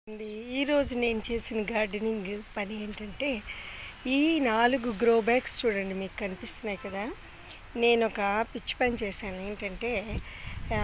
అండి ఈరోజు నేను చేసిన గార్డెనింగ్ పని ఏంటంటే ఈ నాలుగు గ్రో బ్యాగ్స్ చూడండి మీకు కనిపిస్తున్నాయి కదా నేను ఒక పిచ్చి పని చేశాను ఏంటంటే ఆ,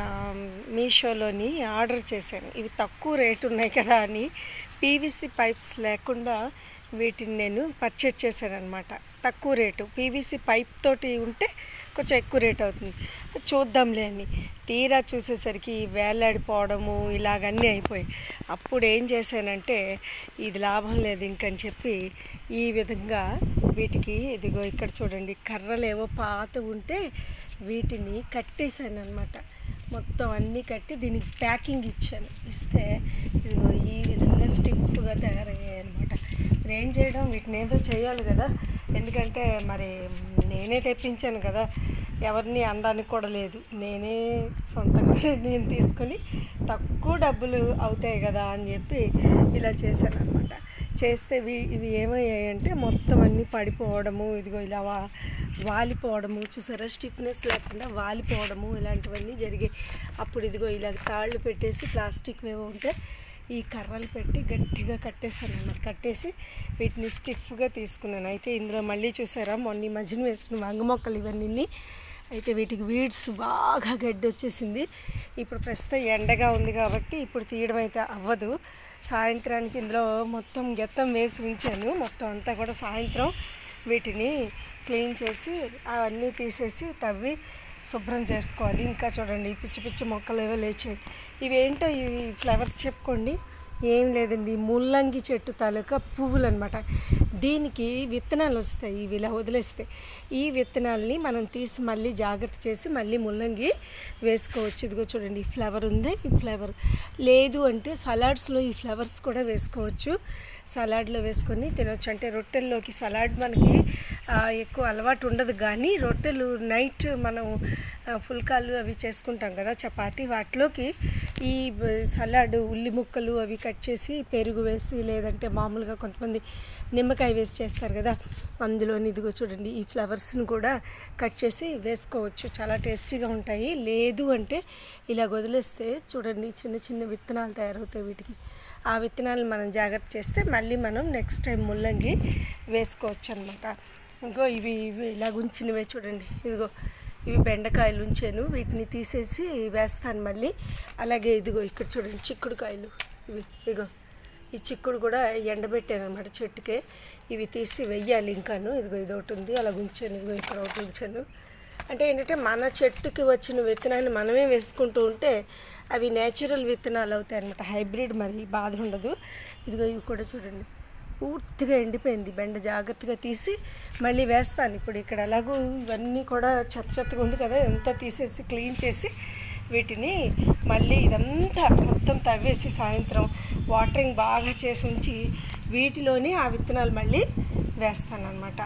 మీషోలోని ఆర్డర్ చేశాను ఇవి తక్కువ రేటు ఉన్నాయి కదా అని పీవీసీ పైప్స్ లేకుండా వీటిని నేను పర్చేజ్ చేశాను అనమాట తక్కువ రేటు పీవీసీ పైప్ తోటి ఉంటే కొంచెం ఎక్కువ రేట్ అవుతుంది చూద్దాంలే అని తీరా చూసేసరికి వేలాడిపోవడము ఇలాగన్నీ అయిపోయాయి అప్పుడు ఏం చేశానంటే ఇది లాభం లేదు ఇంకని చెప్పి ఈ విధంగా వీటికి ఇదిగో ఇక్కడ చూడండి కర్రలు ఏవో పాత ఉంటే వీటిని కట్టేశాను అనమాట మొత్తం అన్నీ కట్టి దీనికి ప్యాకింగ్ ఇచ్చాను ఇస్తే ఇదిగో ఈ విధంగా స్టిఫ్గా తయారయ్యాయి అనమాట ఇప్పుడు ఏం చేయడం వీటిని ఏదో చేయాలి కదా ఎందుకంటే మరి నేనే తెప్పించాను కదా ఎవరిని అనడానికి కూడా లేదు నేనే సొంతంగా నేను తీసుకొని తక్కువ డబ్బులు అవుతాయి కదా అని చెప్పి ఇలా చేశాను అనమాట చేస్తే ఇవి ఇవి ఏమయ్యాయంటే మొత్తం అన్నీ పడిపోవడము ఇదిగో ఇలా వా వాలిపోవడము చూసారా స్టిఫ్నెస్ లేకుండా వాలిపోవడము ఇలాంటివన్నీ జరిగాయి అప్పుడు ఇదిగో ఇలా తాళ్ళు పెట్టేసి ప్లాస్టిక్ ఏవో ఉంటే ఈ కర్రలు పెట్టి గట్టిగా కట్టేశాను అన్నమాట కట్టేసి వీటిని స్టిఫ్గా తీసుకున్నాను అయితే ఇందులో మళ్ళీ చూసారా మొన్న ఈ మధ్యన వేసిన వంగ మొక్కలు ఇవన్నీ అయితే వీటికి వీడ్స్ బాగా గడ్డి వచ్చేసింది ఇప్పుడు ప్రస్తుతం ఎండగా ఉంది కాబట్టి ఇప్పుడు తీయడం అయితే అవ్వదు సాయంత్రానికి ఇందులో మొత్తం గెత్తం వేసి ఉంచాను మొత్తం అంతా కూడా సాయంత్రం వీటిని క్లీన్ చేసి అవన్నీ తీసేసి తవ్వి శుభ్రం చేసుకోవాలి ఇంకా చూడండి ఈ పిచ్చి పిచ్చి మొక్కలు ఏవో లేచాయి ఇవేంటో ఇవి ఫ్లవర్స్ చెప్పుకోండి ఏం లేదండి ముల్లంగి చెట్టు తాలూకా పువ్వులు అనమాట దీనికి విత్తనాలు వస్తాయి ఇవి ఇలా వదిలేస్తే ఈ విత్తనాలని మనం తీసి మళ్ళీ జాగ్రత్త చేసి మళ్ళీ ముల్లంగి వేసుకోవచ్చు ఇదిగో చూడండి ఈ ఫ్లవర్ ఉంది ఈ ఫ్లవర్ లేదు అంటే సలాడ్స్లో ఈ ఫ్లవర్స్ కూడా వేసుకోవచ్చు సలాడ్లో వేసుకొని తినొచ్చు అంటే రొట్టెల్లోకి సలాడ్ మనకి ఆ, ఎక్కువ అలవాటు ఉండదు కానీ రొట్టెలు నైట్ మనం ఆ, పుల్కాలు అవి చేసుకుంటాం కదా చపాతి వాటిలోకి ఈ బ- సలాడ్ ఉల్లి ముక్కలు అవి కట్ చేసి పెరుగు వేసి లేదంటే మామూలుగా కొంతమంది నిమ్మకాయ వేసి చేస్తారు కదా అందులోని ఇదిగో చూడండి ఈ ఫ్లవర్స్ని కూడా కట్ చేసి వేసుకోవచ్చు చాలా టేస్టీగా ఉంటాయి లేదు అంటే ఇలా వదిలేస్తే చూడండి చిన్న చిన్న విత్తనాలు తయారవుతాయి వీటికి ఆ విత్తనాలు మనం జాగ్రత్త చేస్తే మళ్ళీ మనం నెక్స్ట్ టైం ముల్లంగి వేసుకోవచ్చు అనమాట ఇంకో ఇవి ఇవి ఇలా ఉంచినవే చూడండి ఇదిగో ఇవి బెండకాయలు ఉంచాను వీటిని తీసేసి వేస్తాను మళ్ళీ అలాగే ఇదిగో ఇక్కడ చూడండి చిక్కుడుకాయలు ఇవి ఇదిగో ఈ చిక్కుడు కూడా ఎండబెట్టాను అనమాట చెట్టుకే ఇవి తీసి వెయ్యాలి ఇంకాను ఇదిగో ఇది ఒకటి ఉంది అలా ఉంచాను ఇదిగో ఇక్కడ ఒకటి ఉంచాను అంటే ఏంటంటే మన చెట్టుకి వచ్చిన విత్తనాన్ని మనమే వేసుకుంటూ ఉంటే అవి నేచురల్ విత్తనాలు అవుతాయి అనమాట హైబ్రిడ్ మరి బాధ ఉండదు ఇదిగో ఇవి కూడా చూడండి పూర్తిగా ఎండిపోయింది బెండ జాగ్రత్తగా తీసి మళ్ళీ వేస్తాను ఇప్పుడు ఇక్కడ ఎలాగో ఇవన్నీ కూడా చెత్త చెత్తగా ఉంది కదా ఎంత తీసేసి క్లీన్ చేసి వీటిని మళ్ళీ ఇదంతా మొత్తం తవ్వేసి సాయంత్రం వాటరింగ్ బాగా చేసి ఉంచి వీటిలోని ఆ విత్తనాలు మళ్ళీ వేస్తాను అనమాట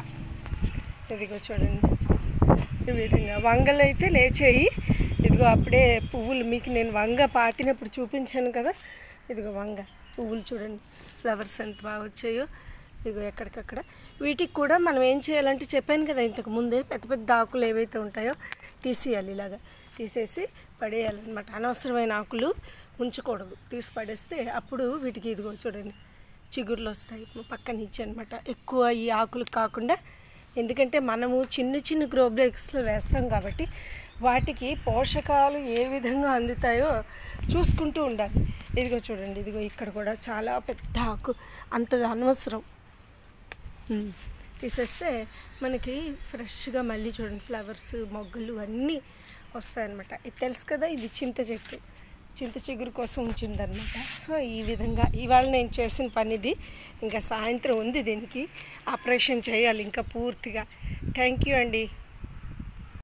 ఇదిగో చూడండి ఈ విధంగా వంగలు అయితే లేచాయి ఇదిగో అప్పుడే పువ్వులు మీకు నేను వంగ పాతినప్పుడు చూపించాను కదా ఇదిగో వంగ పువ్వులు చూడండి ఫ్లవర్స్ ఎంత బాగా వచ్చాయో ఇదిగో ఎక్కడికక్కడ వీటికి కూడా మనం ఏం చేయాలంటే చెప్పాను కదా ఇంతకు ముందే పెద్ద పెద్ద ఆకులు ఏవైతే ఉంటాయో తీసేయాలి ఇలాగా తీసేసి పడేయాలన్నమాట అనవసరమైన ఆకులు ఉంచకూడదు తీసి పడేస్తే అప్పుడు వీటికి ఇదిగో చూడండి చిగుర్లు వస్తాయి పక్కన ఇచ్చి అనమాట ఎక్కువ ఈ ఆకులు కాకుండా ఎందుకంటే మనము చిన్న చిన్న గ్రో బ్రేక్స్లో వేస్తాం కాబట్టి వాటికి పోషకాలు ఏ విధంగా అందుతాయో చూసుకుంటూ ఉండాలి ఇదిగో చూడండి ఇదిగో ఇక్కడ కూడా చాలా పెద్ద ఆకు అంత అనవసరం ఉమ్. తీసేస్తే మనకి ఫ్రెష్గా మళ్ళీ చూడండి ఫ్లవర్స్ మొగ్గలు అన్నీ వస్తాయన్నమాట ఇది తెలుసు కదా ఇది చింత చెట్టు చింత చిగురు కోసం ఉంచిందనమాట సో ఈ విధంగా ఇవాళ నేను చేసిన పని ఇది ఇంకా సాయంత్రం ఉంది దీనికి ఆపరేషన్ చేయాలి ఇంకా పూర్తిగా థ్యాంక్ యూ అండి